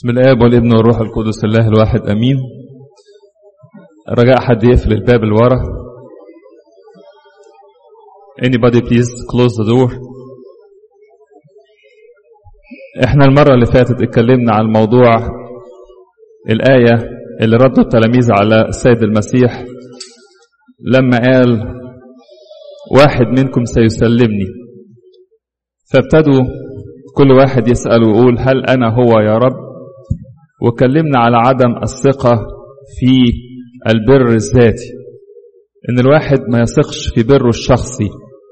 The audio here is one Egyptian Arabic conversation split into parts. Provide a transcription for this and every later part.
بسم الآب والابن والروح القدس الله الواحد أمين رجاء حد يقفل الباب اللي ورا anybody please close the door احنا المرة اللي فاتت اتكلمنا عن الموضوع الآية اللي ردوا التلاميذ على السيد المسيح لما قال واحد منكم سيسلمني فابتدوا كل واحد يسأل ويقول هل أنا هو يا رب وكلمنا على عدم الثقة في البر الذاتي إن الواحد ما يثقش في بره الشخصي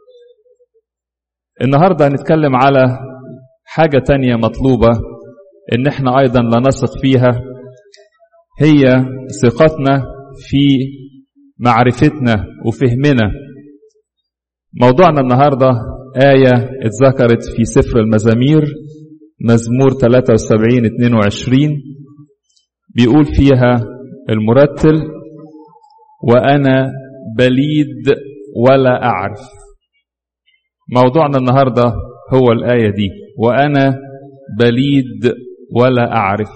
النهاردة هنتكلم على حاجة تانية مطلوبة إن احنا أيضا لا نثق فيها هي ثقتنا في معرفتنا وفهمنا موضوعنا النهاردة آية اتذكرت في سفر المزامير مزمور 73 22 بيقول فيها المرتل وأنا بليد ولا أعرف موضوعنا النهاردة هو الآية دي وأنا بليد ولا أعرف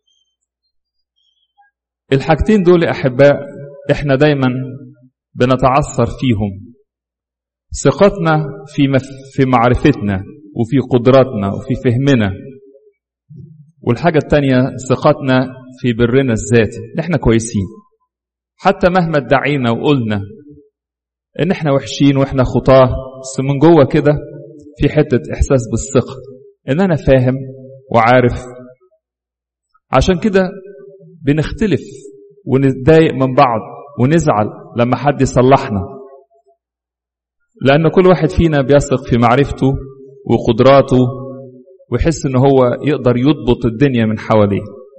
الحاجتين دول أحباء إحنا دايما بنتعثر فيهم ثقتنا في في معرفتنا وفي قدراتنا وفي فهمنا والحاجة التانية ثقتنا في برنا الذاتي ان احنا كويسين حتى مهما ادعينا وقلنا ان احنا وحشين واحنا خطاه بس من جوه كده في حتة احساس بالثقة ان انا فاهم وعارف عشان كده بنختلف ونتضايق من بعض ونزعل لما حد يصلحنا لأن كل واحد فينا بيثق في معرفته وقدراته ويحس ان هو يقدر يضبط الدنيا من حواليه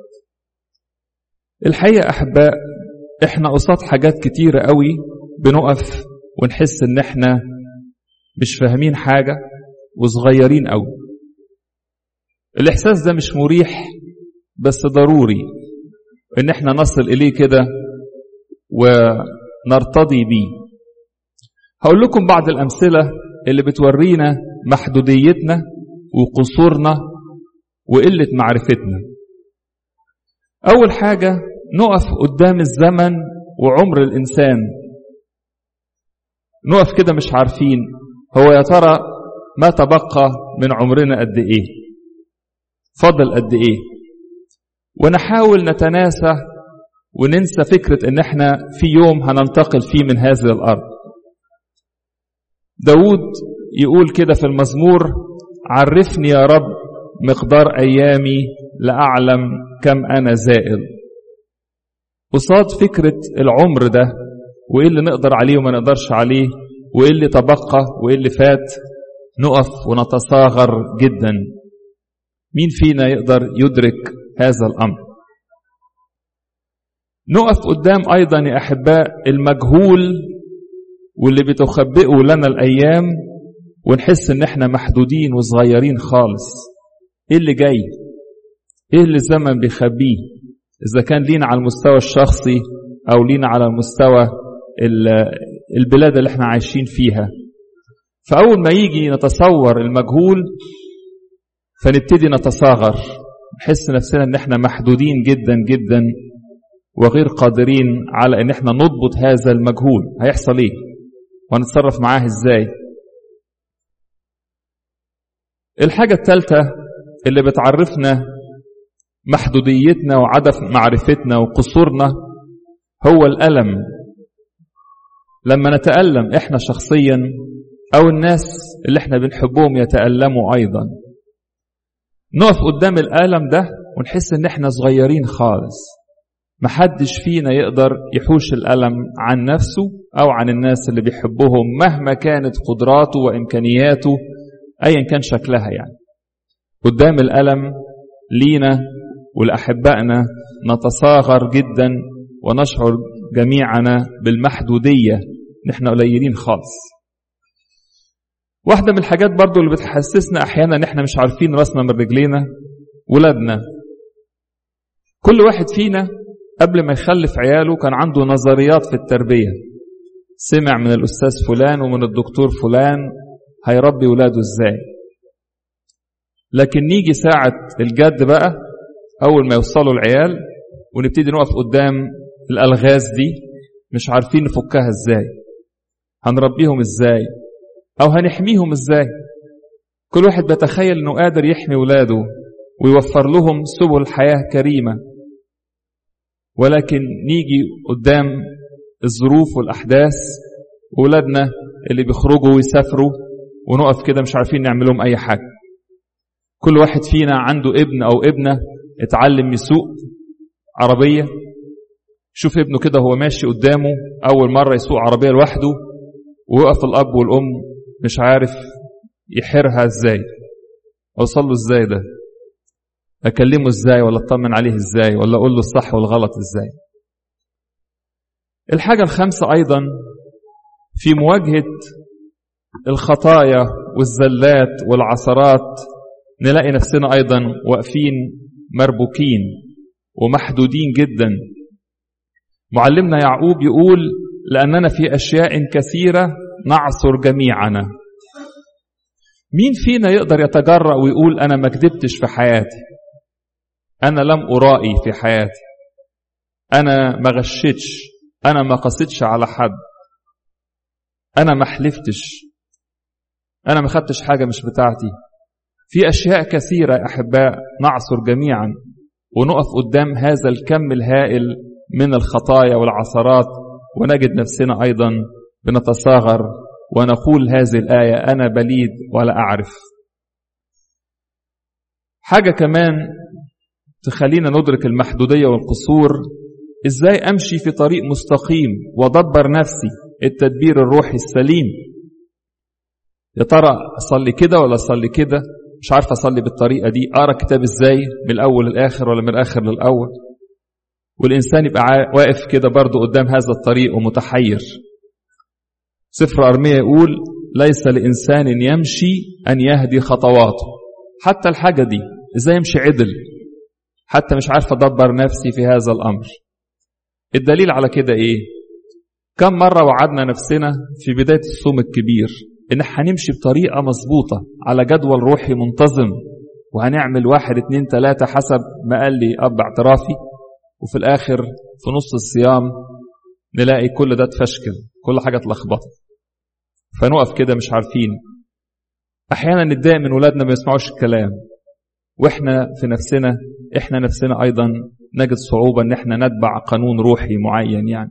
الحقيقة أحباء احنا قصاد حاجات كتيرة قوي بنقف ونحس ان احنا مش فاهمين حاجة وصغيرين قوي الإحساس ده مش مريح بس ضروري ان احنا نصل إليه كده ونرتضي بيه هقول لكم بعض الأمثلة اللي بتورينا محدوديتنا وقصورنا وقلة معرفتنا أول حاجة نقف قدام الزمن وعمر الإنسان نقف كده مش عارفين هو يا ترى ما تبقى من عمرنا قد إيه فضل قد إيه ونحاول نتناسى وننسى فكرة إن إحنا في يوم هننتقل فيه من هذه الأرض داود يقول كده في المزمور عرفني يا رب مقدار أيامي لأعلم كم أنا زائل قصاد فكرة العمر ده وإيه اللي نقدر عليه وما نقدرش عليه وإيه اللي تبقى وإيه اللي فات نقف ونتصاغر جدا مين فينا يقدر يدرك هذا الأمر نقف قدام أيضا يا أحباء المجهول واللي بتخبئه لنا الأيام ونحس ان احنا محدودين وصغيرين خالص ايه اللي جاي ايه اللي الزمن بيخبيه اذا كان لينا على المستوى الشخصي او لينا على المستوى البلاد اللي احنا عايشين فيها فاول ما يجي نتصور المجهول فنبتدي نتصاغر نحس نفسنا ان احنا محدودين جدا جدا وغير قادرين على ان احنا نضبط هذا المجهول هيحصل ايه وهنتصرف معاه ازاي الحاجة الثالثة اللي بتعرفنا محدوديتنا وعدم معرفتنا وقصورنا هو الألم لما نتألم احنا شخصيا أو الناس اللي احنا بنحبهم يتألموا أيضا نقف قدام الألم ده ونحس ان احنا صغيرين خالص محدش فينا يقدر يحوش الألم عن نفسه أو عن الناس اللي بيحبهم مهما كانت قدراته وإمكانياته ايا كان شكلها يعني قدام الالم لينا ولاحبائنا نتصاغر جدا ونشعر جميعنا بالمحدوديه نحن قليلين خالص واحده من الحاجات برضو اللي بتحسسنا احيانا ان احنا مش عارفين راسنا من رجلينا ولادنا كل واحد فينا قبل ما يخلف عياله كان عنده نظريات في التربيه سمع من الاستاذ فلان ومن الدكتور فلان هيربي ولاده ازاي لكن نيجي ساعة الجد بقى أول ما يوصلوا العيال ونبتدي نقف قدام الألغاز دي مش عارفين نفكها ازاي هنربيهم ازاي أو هنحميهم ازاي كل واحد بيتخيل انه قادر يحمي ولاده ويوفر لهم سبل حياة كريمة ولكن نيجي قدام الظروف والأحداث وولادنا اللي بيخرجوا ويسافروا ونقف كده مش عارفين نعمل لهم أي حاجة كل واحد فينا عنده ابن أو ابنة اتعلم يسوق عربية شوف ابنه كده هو ماشي قدامه أول مرة يسوق عربية لوحده ويقف الأب والأم مش عارف يحرها ازاي اوصل له ازاي ده اكلمه ازاي ولا اطمن عليه ازاي ولا اقول له الصح والغلط ازاي الحاجة الخامسة ايضا في مواجهة الخطايا والزلات والعثرات نلاقي نفسنا ايضا واقفين مربوكين ومحدودين جدا معلمنا يعقوب يقول لأننا في أشياء كثيرة نعثر جميعنا مين فينا يقدر يتجرأ ويقول أنا ما كذبتش في حياتي أنا لم أرائي في حياتي أنا ما غشتش أنا ما قصدش على حد أنا ما حلفتش أنا ما خدتش حاجة مش بتاعتي في أشياء كثيرة يا أحباء نعصر جميعا ونقف قدام هذا الكم الهائل من الخطايا والعثرات ونجد نفسنا أيضا بنتصاغر ونقول هذه الآية أنا بليد ولا أعرف حاجة كمان تخلينا ندرك المحدودية والقصور إزاي أمشي في طريق مستقيم وأدبر نفسي التدبير الروحي السليم يا ترى أصلي كده ولا أصلي كده مش عارف أصلي بالطريقة دي أقرأ كتاب إزاي من الأول للآخر ولا من الآخر للأول والإنسان يبقى واقف كده برضه قدام هذا الطريق ومتحير سفر أرمية يقول ليس لإنسان يمشي أن يهدي خطواته حتى الحاجة دي إزاي يمشي عدل حتى مش عارف أدبر نفسي في هذا الأمر الدليل على كده إيه كم مرة وعدنا نفسنا في بداية الصوم الكبير إن هنمشي بطريقة مظبوطة على جدول روحي منتظم وهنعمل واحد اتنين تلاتة حسب ما قال لي أب اعترافي وفي الآخر في نص الصيام نلاقي كل ده اتفشكل كل حاجة اتلخبطت فنقف كده مش عارفين أحيانا نتضايق من ولادنا ما يسمعوش الكلام وإحنا في نفسنا إحنا نفسنا أيضا نجد صعوبة إن إحنا نتبع قانون روحي معين يعني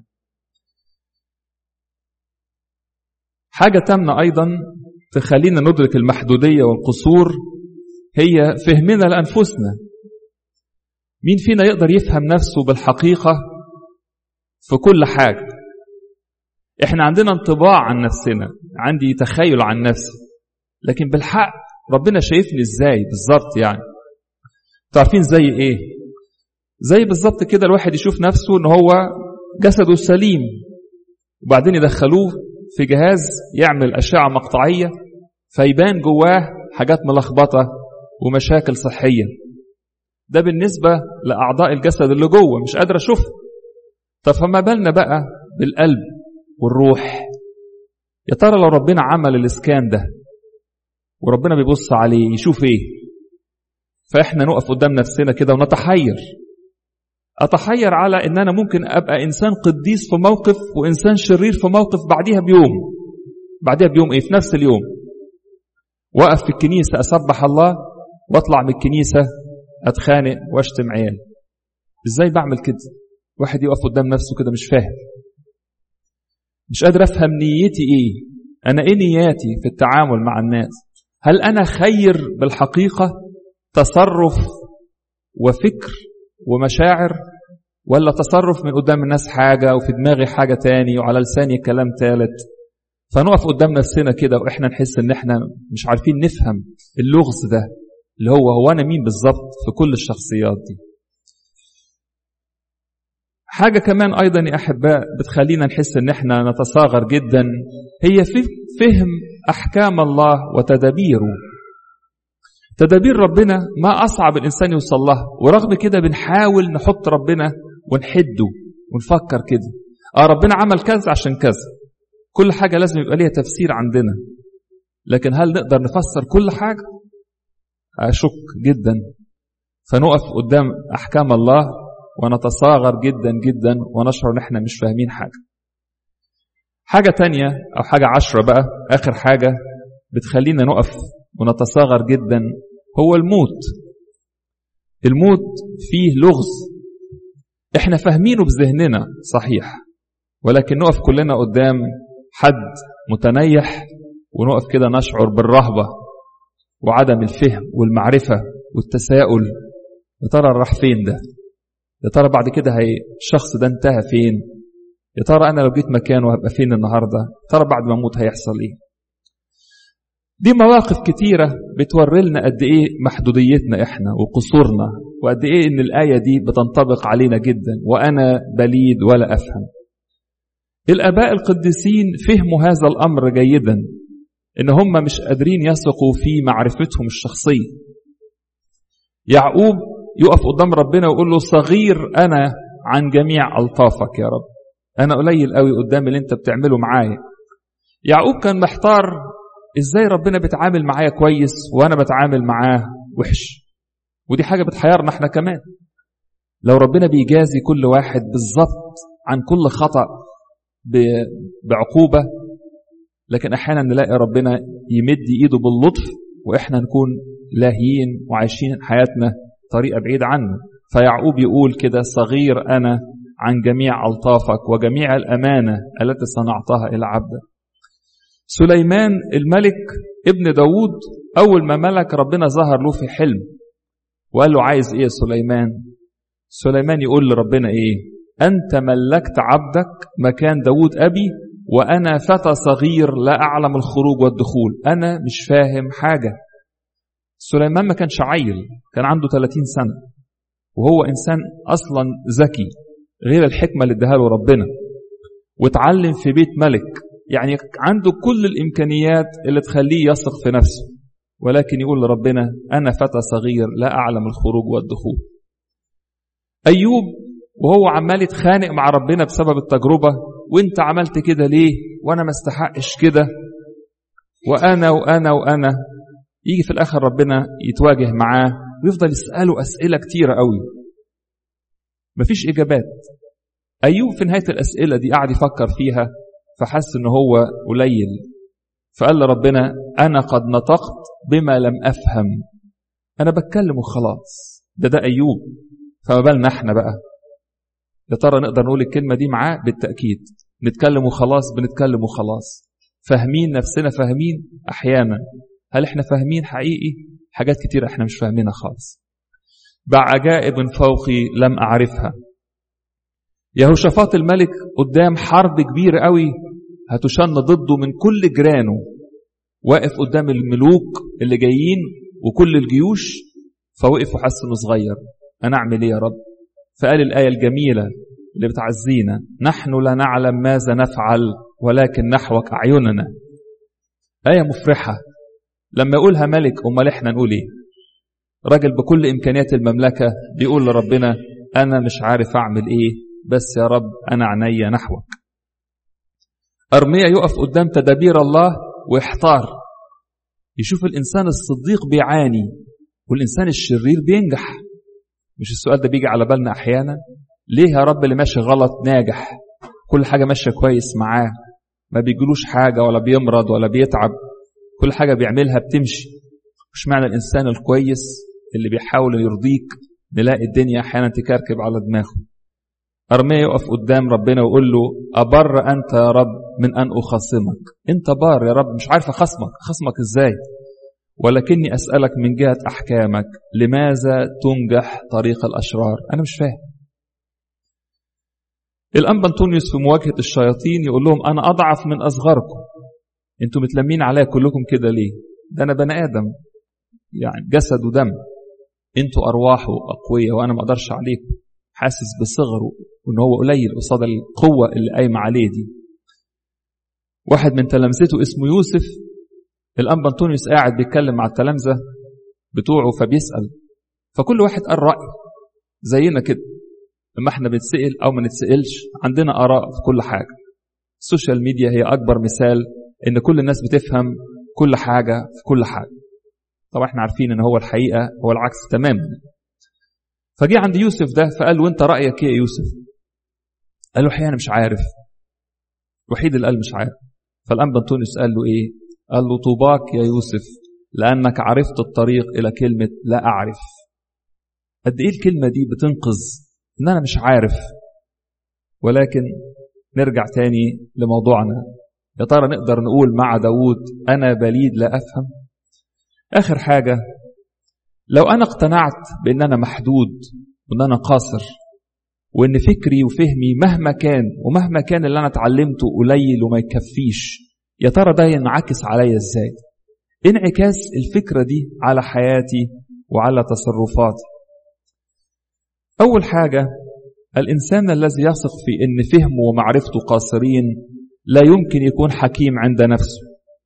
حاجة تامنة أيضا تخلينا ندرك المحدودية والقصور هي فهمنا لأنفسنا مين فينا يقدر يفهم نفسه بالحقيقة في كل حاجة احنا عندنا انطباع عن نفسنا عندي تخيل عن نفسي لكن بالحق ربنا شايفني ازاي بالظبط يعني تعرفين زي ايه زي بالظبط كده الواحد يشوف نفسه ان هو جسده سليم وبعدين يدخلوه في جهاز يعمل أشعة مقطعية فيبان جواه حاجات ملخبطة ومشاكل صحية ده بالنسبة لأعضاء الجسد اللي جوه مش قادر أشوفه طب فما بالنا بقى بالقلب والروح يا ترى لو ربنا عمل الإسكان ده وربنا بيبص عليه يشوف ايه فاحنا نقف قدام نفسنا كده ونتحير اتحير على ان انا ممكن ابقى انسان قديس في موقف وانسان شرير في موقف بعديها بيوم بعديها بيوم ايه في نفس اليوم واقف في الكنيسة اسبح الله واطلع من الكنيسة اتخانق واشتم عيال ازاي بعمل كده واحد يقف قدام نفسه كده مش فاهم مش قادر افهم نيتي ايه انا ايه نياتي في التعامل مع الناس هل انا خير بالحقيقة تصرف وفكر ومشاعر ولا تصرف من قدام الناس حاجة وفي دماغي حاجة تاني وعلى لساني كلام تالت فنقف قدام نفسنا كده واحنا نحس ان احنا مش عارفين نفهم اللغز ده اللي هو هو انا مين بالظبط في كل الشخصيات دي حاجة كمان أيضا يا أحباء بتخلينا نحس إن إحنا نتصاغر جدا هي في فهم أحكام الله وتدابيره تدابير ربنا ما أصعب الإنسان يوصل لها ورغم كده بنحاول نحط ربنا ونحده ونفكر كده آه ربنا عمل كذا عشان كذا كل حاجة لازم يبقى ليها تفسير عندنا لكن هل نقدر نفسر كل حاجة أشك جدا فنقف قدام أحكام الله ونتصاغر جدا جدا ونشعر ان احنا مش فاهمين حاجة حاجة تانية أو حاجة عشرة بقى آخر حاجة بتخلينا نقف ونتصاغر جدا هو الموت الموت فيه لغز احنا فاهمينه بذهننا صحيح ولكن نقف كلنا قدام حد متنيح ونقف كده نشعر بالرهبة وعدم الفهم والمعرفة والتساؤل يا ترى راح فين ده يا ترى بعد كده هي الشخص ده انتهى فين يا ترى انا لو جيت مكانه هبقى فين النهارده يا ترى بعد ما اموت هيحصل ايه دي مواقف كتيرة بتوري لنا قد ايه محدوديتنا احنا وقصورنا وقد ايه ان الآية دي بتنطبق علينا جدا وانا بليد ولا افهم الاباء القديسين فهموا هذا الامر جيدا ان هم مش قادرين يثقوا في معرفتهم الشخصية يعقوب يقف قدام ربنا ويقول له صغير انا عن جميع الطافك يا رب انا قليل قوي قدام اللي انت بتعمله معايا يعقوب كان محتار ازاي ربنا بيتعامل معايا كويس وانا بتعامل معاه وحش ودي حاجه بتحيرنا احنا كمان لو ربنا بيجازي كل واحد بالظبط عن كل خطا بعقوبه لكن احيانا نلاقي ربنا يمد ايده باللطف واحنا نكون لاهيين وعايشين حياتنا طريقه بعيده عنه فيعقوب يقول كده صغير انا عن جميع الطافك وجميع الامانه التي صنعتها الى عبدك سليمان الملك ابن داود أول ما ملك ربنا ظهر له في حلم وقال له عايز إيه يا سليمان سليمان يقول لربنا إيه أنت ملكت عبدك مكان داود أبي وأنا فتى صغير لا أعلم الخروج والدخول أنا مش فاهم حاجة سليمان ما كانش عيل كان عنده 30 سنة وهو إنسان أصلا ذكي غير الحكمة اللي اداها له ربنا واتعلم في بيت ملك يعني عنده كل الإمكانيات اللي تخليه يثق في نفسه ولكن يقول لربنا أنا فتى صغير لا أعلم الخروج والدخول أيوب وهو عمال يتخانق مع ربنا بسبب التجربة وانت عملت كده ليه وانا ما استحقش كده وانا وانا وانا يجي في الاخر ربنا يتواجه معاه ويفضل يسأله أسئلة كتيرة قوي مفيش إجابات أيوب في نهاية الأسئلة دي قاعد يفكر فيها فحس ان هو قليل فقال لربنا انا قد نطقت بما لم افهم انا بتكلم وخلاص ده ده ايوب فما بالنا احنا بقى يا ترى نقدر نقول الكلمه دي معاه بالتاكيد نتكلم وخلاص بنتكلم وخلاص فاهمين نفسنا فاهمين احيانا هل احنا فاهمين حقيقي حاجات كتير احنا مش فاهمينها خالص بعجائب فوقي لم اعرفها يهوشافاط الملك قدام حرب كبيرة قوي هتشن ضده من كل جيرانه واقف قدام الملوك اللي جايين وكل الجيوش فوقف وحس انه صغير انا اعمل ايه يا رب فقال الايه الجميله اللي بتعزينا نحن لا نعلم ماذا نفعل ولكن نحوك اعيننا ايه مفرحه لما يقولها ملك امال احنا نقول ايه راجل بكل امكانيات المملكه بيقول لربنا انا مش عارف اعمل ايه بس يا رب أنا عيني نحوك أرميا يقف قدام تدابير الله ويحتار يشوف الإنسان الصديق بيعاني والإنسان الشرير بينجح مش السؤال ده بيجي على بالنا أحيانا ليه يا رب اللي ماشي غلط ناجح كل حاجة ماشية كويس معاه ما بيجلوش حاجة ولا بيمرض ولا بيتعب كل حاجة بيعملها بتمشي مش معنى الإنسان الكويس اللي بيحاول يرضيك نلاقي الدنيا أحيانا تكركب على دماغه أرميا يقف قدام ربنا ويقول له أبر أنت يا رب من أن أخاصمك أنت بار يا رب مش عارف أخصمك أخصمك إزاي ولكني أسألك من جهة أحكامك لماذا تنجح طريق الأشرار أنا مش فاهم الأنبا أنطونيوس في مواجهة الشياطين يقول لهم أنا أضعف من أصغركم أنتوا متلمين عليا كلكم كده ليه ده أنا بني آدم يعني جسد ودم أنتوا أرواح وأقوياء وأنا ما أقدرش عليكم حاسس بصغره وان هو قليل قصاد القوة اللي قايمة عليه دي واحد من تلامذته اسمه يوسف الأنبا أنطونيوس قاعد بيتكلم مع التلامذة بتوعه فبيسأل فكل واحد قال رأي زينا كده لما احنا بنتسأل أو ما نتسألش عندنا آراء في كل حاجة السوشيال ميديا هي أكبر مثال إن كل الناس بتفهم كل حاجة في كل حاجة طبعا احنا عارفين إن هو الحقيقة هو العكس تماما فجي عند يوسف ده فقال له انت رايك ايه يا يوسف قال له الحقيقه انا مش عارف الوحيد اللي قال مش عارف فالانبا انطونيوس قال له ايه قال له طوباك يا يوسف لانك عرفت الطريق الى كلمه لا اعرف قد ايه الكلمه دي بتنقذ ان انا مش عارف ولكن نرجع تاني لموضوعنا يا ترى نقدر نقول مع داود انا بليد لا افهم اخر حاجه لو انا اقتنعت بان انا محدود وان انا قاصر وان فكري وفهمي مهما كان ومهما كان اللي انا اتعلمته قليل وما يكفيش يا ترى ده ينعكس عليا ازاي انعكاس الفكره دي على حياتي وعلى تصرفاتي اول حاجه الانسان الذي يثق في ان فهمه ومعرفته قاصرين لا يمكن يكون حكيم عند نفسه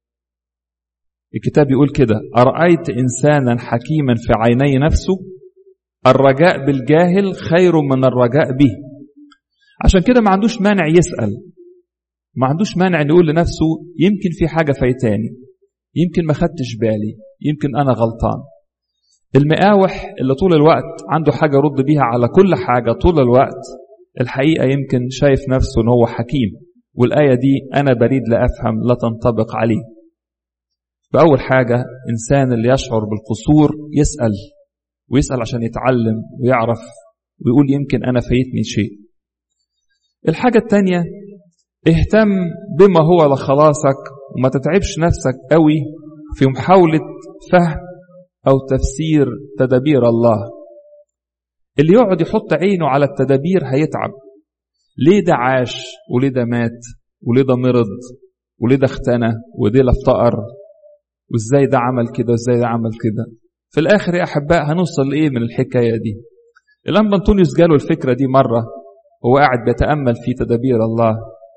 الكتاب يقول كده ارايت انسانا حكيما في عيني نفسه الرجاء بالجاهل خير من الرجاء به عشان كده ما عندوش مانع يسأل ما عندوش مانع ان يقول لنفسه يمكن في حاجة فايتاني يمكن ما خدتش بالي يمكن أنا غلطان المقاوح اللي طول الوقت عنده حاجة يرد بيها على كل حاجة طول الوقت الحقيقة يمكن شايف نفسه ان هو حكيم والآية دي أنا بريد لا أفهم لا تنطبق عليه بأول حاجة إنسان اللي يشعر بالقصور يسأل ويسأل عشان يتعلم ويعرف ويقول يمكن أنا فايتني شيء الحاجة التانية اهتم بما هو لخلاصك وما تتعبش نفسك قوي في محاولة فهم أو تفسير تدابير الله اللي يقعد يحط عينه على التدابير هيتعب ليه ده عاش وليه ده مات وليه ده مرض وليه ده اختنى وليه ده افتقر وازاي ده عمل كده وازاي ده عمل كده في الاخر يا احباء هنوصل لايه من الحكايه دي الانبا انطونيوس جاله الفكره دي مره وهو قاعد بيتامل في تدابير الله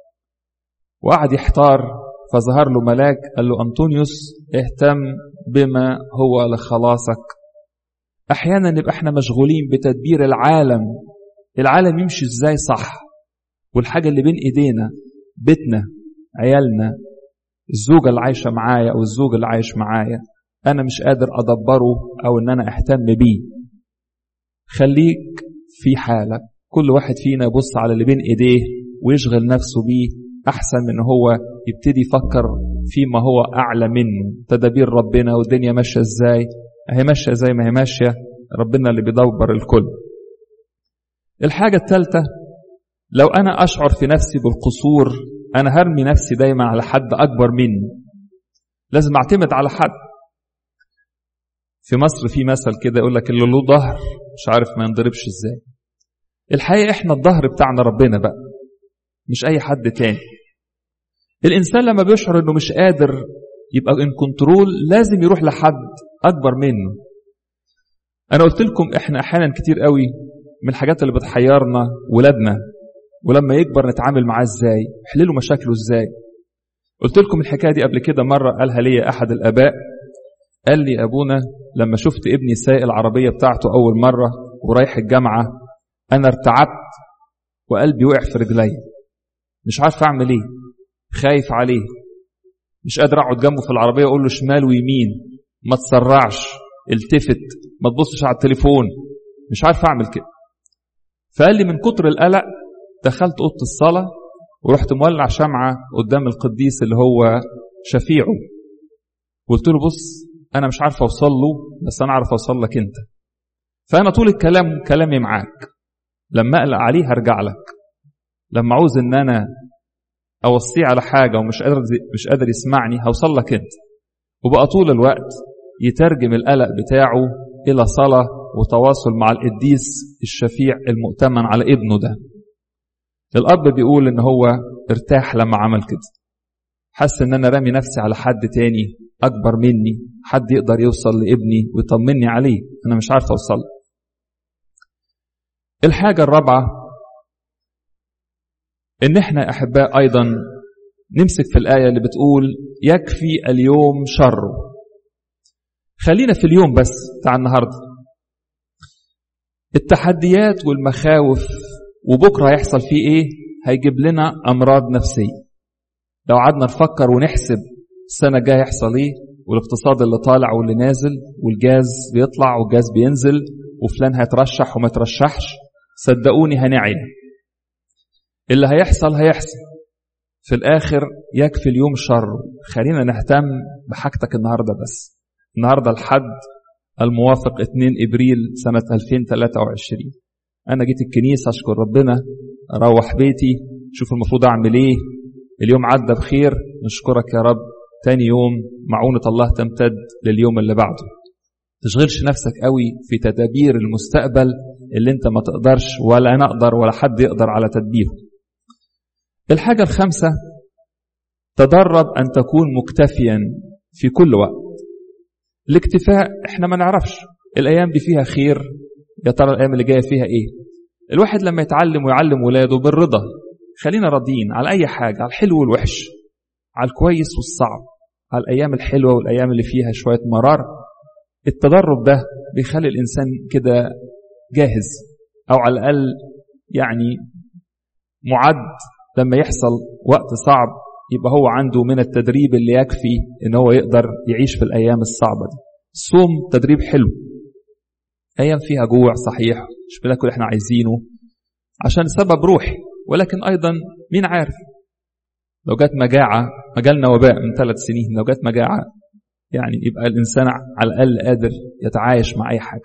وقعد يحتار فظهر له ملاك قال له انطونيوس اهتم بما هو لخلاصك احيانا نبقى احنا مشغولين بتدبير العالم العالم يمشي ازاي صح والحاجه اللي بين ايدينا بيتنا عيالنا الزوجه اللي عايشه معايا او الزوج اللي عايش معايا انا مش قادر ادبره او ان انا اهتم بيه خليك في حالك كل واحد فينا يبص على اللي بين ايديه ويشغل نفسه بيه احسن من هو يبتدي يفكر فيما هو اعلى منه تدابير ربنا والدنيا ماشيه ازاي اهي ماشيه زي ما هي ماشيه ربنا اللي بيدبر الكل الحاجه الثالثه لو انا اشعر في نفسي بالقصور انا هرمي نفسي دايما على حد اكبر مني لازم اعتمد على حد في مصر في مثل كده يقول لك اللي له ظهر مش عارف ما ينضربش ازاي الحقيقه احنا الظهر بتاعنا ربنا بقى مش اي حد تاني الانسان لما بيشعر انه مش قادر يبقى ان كنترول لازم يروح لحد اكبر منه انا قلت لكم احنا احيانا كتير قوي من الحاجات اللي بتحيرنا ولادنا ولما يكبر نتعامل معاه ازاي حللوا مشاكله ازاي قلت لكم الحكايه دي قبل كده مره قالها لي احد الاباء قال لي ابونا لما شفت ابني سايق العربيه بتاعته اول مره ورايح الجامعه انا ارتعبت وقلبي وقع في رجلي مش عارف اعمل ايه خايف عليه مش قادر اقعد جنبه في العربيه اقول له شمال ويمين ما تسرعش التفت ما تبصش على التليفون مش عارف اعمل كده فقال لي من كتر القلق دخلت اوضه الصلاه ورحت مولع شمعه قدام القديس اللي هو شفيعه قلت له بص انا مش عارف اوصل له بس انا اعرف اوصل لك انت فانا طول الكلام كلامي معاك لما اقلق عليه هرجع لك لما عاوز ان انا اوصيه على حاجه ومش قادر مش قادر يسمعني هوصل لك انت وبقى طول الوقت يترجم القلق بتاعه الى صلاه وتواصل مع القديس الشفيع المؤتمن على ابنه ده الاب بيقول ان هو ارتاح لما عمل كده حس ان انا رامي نفسي على حد تاني اكبر مني حد يقدر يوصل لابني ويطمني عليه انا مش عارف اوصل الحاجه الرابعه ان احنا احباء ايضا نمسك في الايه اللي بتقول يكفي اليوم شره خلينا في اليوم بس بتاع النهارده التحديات والمخاوف وبكره هيحصل فيه ايه هيجيب لنا امراض نفسيه لو قعدنا نفكر ونحسب السنه الجايه هيحصل ايه والاقتصاد اللي طالع واللي نازل والجاز بيطلع والجاز بينزل وفلان هيترشح وما ترشحش صدقوني هنعي اللي هيحصل هيحصل في الآخر يكفي اليوم شر خلينا نهتم بحاجتك النهاردة بس النهاردة الحد الموافق 2 إبريل سنة 2023 أنا جيت الكنيسة أشكر ربنا أروح بيتي شوف المفروض أعمل إيه اليوم عدى بخير نشكرك يا رب تاني يوم معونة الله تمتد لليوم اللي بعده تشغلش نفسك قوي في تدابير المستقبل اللي انت ما تقدرش ولا انا اقدر ولا حد يقدر على تدبيره الحاجة الخامسة تدرب أن تكون مكتفيا في كل وقت الاكتفاء احنا ما نعرفش الأيام دي فيها خير يا ترى الأيام اللي جاية فيها إيه الواحد لما يتعلم ويعلم ولاده بالرضا خلينا راضيين على أي حاجة على الحلو والوحش على الكويس والصعب على الأيام الحلوة والأيام اللي فيها شوية مرار التدرب ده بيخلي الإنسان كده جاهز أو على الأقل يعني معد لما يحصل وقت صعب يبقى هو عنده من التدريب اللي يكفي ان هو يقدر يعيش في الايام الصعبه دي الصوم تدريب حلو ايام فيها جوع صحيح مش بناكل اللي احنا عايزينه عشان سبب روحي ولكن ايضا مين عارف لو جت مجاعه مجالنا وباء من ثلاث سنين لو جت مجاعه يعني يبقى الانسان على الاقل قادر يتعايش مع اي حاجه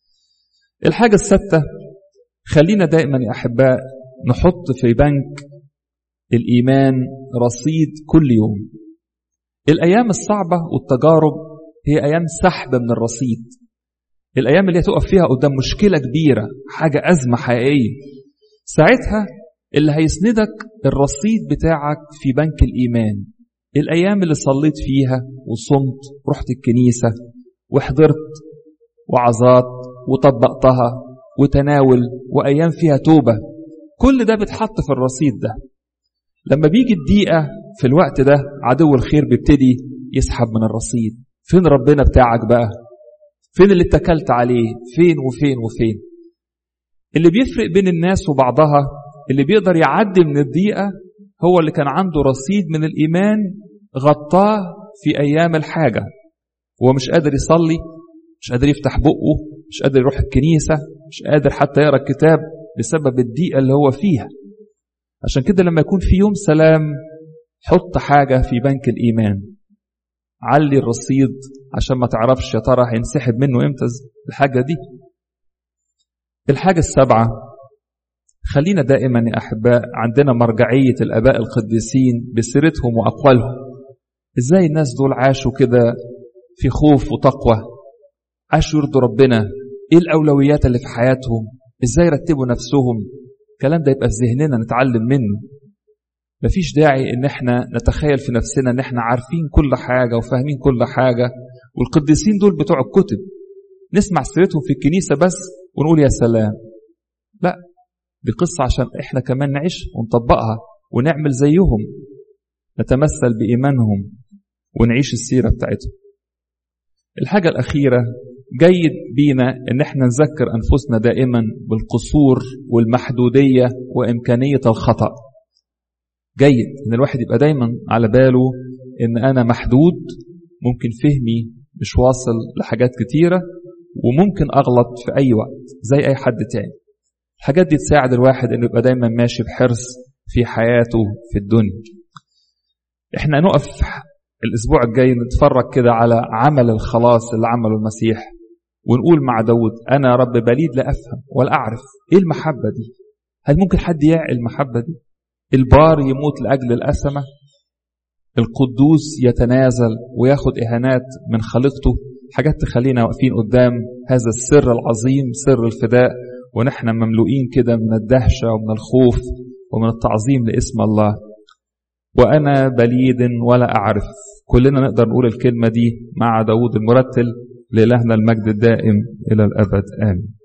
الحاجه السادسه خلينا دائما يا احباء نحط في بنك الإيمان رصيد كل يوم الأيام الصعبة والتجارب هي أيام سحب من الرصيد الأيام اللي هتقف فيها قدام مشكلة كبيرة حاجة أزمة حقيقية ساعتها اللي هيسندك الرصيد بتاعك في بنك الإيمان الأيام اللي صليت فيها وصمت رحت الكنيسة وحضرت وعظات وطبقتها وتناول وأيام فيها توبة كل ده بيتحط في الرصيد ده لما بيجي الدقيقة في الوقت ده عدو الخير بيبتدي يسحب من الرصيد فين ربنا بتاعك بقى فين اللي اتكلت عليه فين وفين وفين اللي بيفرق بين الناس وبعضها اللي بيقدر يعدي من الضيقة هو اللي كان عنده رصيد من الإيمان غطاه في أيام الحاجة هو مش قادر يصلي مش قادر يفتح بقه مش قادر يروح الكنيسة مش قادر حتى يقرأ الكتاب بسبب الضيقة اللي هو فيها عشان كده لما يكون في يوم سلام حط حاجة في بنك الإيمان علي الرصيد عشان ما تعرفش يا ترى هينسحب منه امتى الحاجة دي الحاجة السابعة خلينا دائما يا أحباء عندنا مرجعية الآباء القديسين بسيرتهم وأقوالهم إزاي الناس دول عاشوا كده في خوف وتقوى عاشوا يرضوا ربنا إيه الأولويات اللي في حياتهم إزاي رتبوا نفسهم الكلام ده يبقى في ذهننا نتعلم منه مفيش داعي ان احنا نتخيل في نفسنا ان احنا عارفين كل حاجة وفاهمين كل حاجة والقديسين دول بتوع الكتب نسمع سيرتهم في الكنيسة بس ونقول يا سلام لا دي قصة عشان احنا كمان نعيش ونطبقها ونعمل زيهم نتمثل بإيمانهم ونعيش السيرة بتاعتهم الحاجة الأخيرة جيد بينا ان احنا نذكر انفسنا دائما بالقصور والمحدودية وامكانية الخطأ جيد ان الواحد يبقى دايما على باله ان انا محدود ممكن فهمي مش واصل لحاجات كتيرة وممكن اغلط في اي وقت زي اي حد تاني الحاجات دي تساعد الواحد انه يبقى دايما ماشي بحرص في حياته في الدنيا احنا نقف الاسبوع الجاي نتفرج كده على عمل الخلاص اللي عمله المسيح ونقول مع داود أنا يا رب بليد لا أفهم ولا أعرف إيه المحبة دي هل ممكن حد يعقل المحبة دي البار يموت لأجل الأسمة القدوس يتنازل وياخد إهانات من خليقته حاجات تخلينا واقفين قدام هذا السر العظيم سر الفداء ونحن مملوئين كده من الدهشة ومن الخوف ومن التعظيم لاسم الله وأنا بليد ولا أعرف كلنا نقدر نقول الكلمة دي مع داود المرتل لإلهنا المجد الدائم إلى الأبد آمين